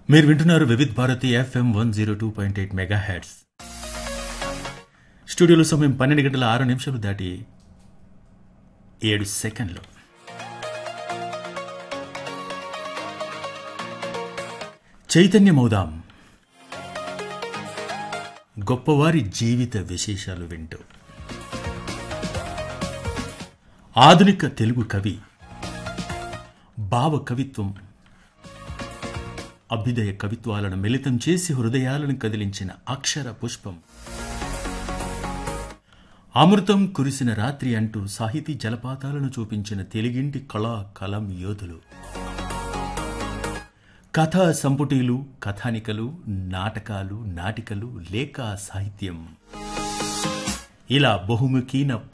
మీరు వింటున్నారు Vividh Bharati FM one zero two point eight mega hertz స్టూడియోలో సమయం పన్నెండు గంటల ఆరు నిమిషాలు దాటి ఏడు సెకండ్లు చైతన్యమవుదాం గొప్పవారి జీవిత విశేషాలు వింటూ ఆధునిక తెలుగు కవి భావ కవిత్వం అభ్యుదయ కవిత్వాలను మిళితం చేసి హృదయాలను కదిలించిన అక్షర పుష్పం అమృతం కురిసిన రాత్రి అంటూ సాహితీ జలపాతాలను చూపించిన తెలుగింటి కళా కలం యోధులు కథా సంపుటీలు కథానికలు నాటకాలు నాటికలు లేఖ సాహిత్యం ఇలా బహుముఖీన